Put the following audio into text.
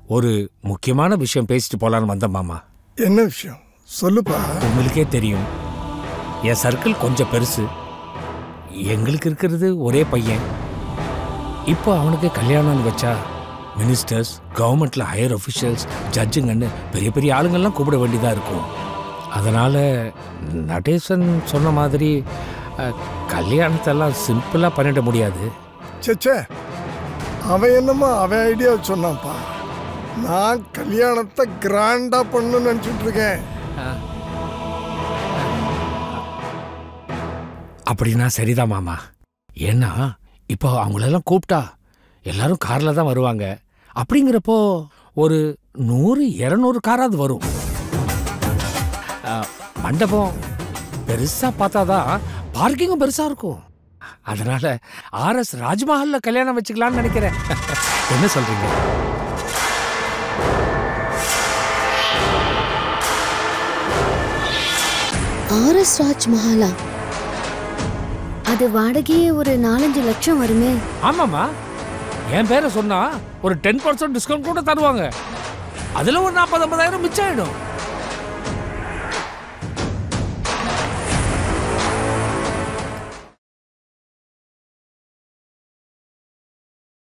ஒரு முக்கியமான விஷயம் பேசிட்டு போலான்னு வந்தேன் மாமா என்ன விஷயம் சொல்லுப்பா உங்களுக்கே தெரியும் என் சர்க்கிள் கொஞ்சம் பெருசு எங்களுக்கு இருக்கிறது ஒரே பையன் இப்போ அவனுக்கு கல்யாணம்னு வச்சா மினிஸ்டர்ஸ் கவர்மெண்ட்ல ஹையர் ஒஃபிஷியல்ஸ் ஜட்ஜுங்கன்னு பெரிய பெரிய ஆளுங்கள்லாம் கூப்பிட வேண்டியதாக இருக்கும் அதனால் நடேசன் சொன்ன மாதிரி அஹ், கல்யாணத்தெல்லாம் சிம்பிளாக பண்ணிட முடியாது சேச்சே அவன் என்னமோ அவன் ஐடியா சொன்னான்ப்பா நான் கல்யாணத்தை கிராண்டா பண்ணணும்னு நினச்சிட்டு இருக்கேன் அப்படின்னா சரிதான் மாமா ஏன்னா இப்போ அவங்களெல்லாம் கூப்பிட்டா எல்லாரும் கார்ல தான் வருவாங்க அப்படிங்கிறப்போ ஒரு நூறு இரநூறு காராவது வரும் ஆ, மண்டபம் பெருசா பார்த்தாதான் பார்க்கிங்கும் பெருசா இருக்கும் அதனால ஆர்எஸ் ராஜ்மஹால்ல கல்யாணம் வச்சுக்கலாம்னு நினைக்கிறேன் என்ன சொல்றீங்க ஆர்எஸ் ராஜ்மஹாலா அது வாடகையே ஒரு நாலஞ்சு லட்சம் வருமே ஆமாம்மா என் பேரை சொன்னா ஒரு டென் பர்சன்ட் டிஸ்கவுண்ட் கூட தருவாங்க அதுல ஒரு நாற்பது ஐம்பதாயிரம் மிச்சம் ஆயிடும்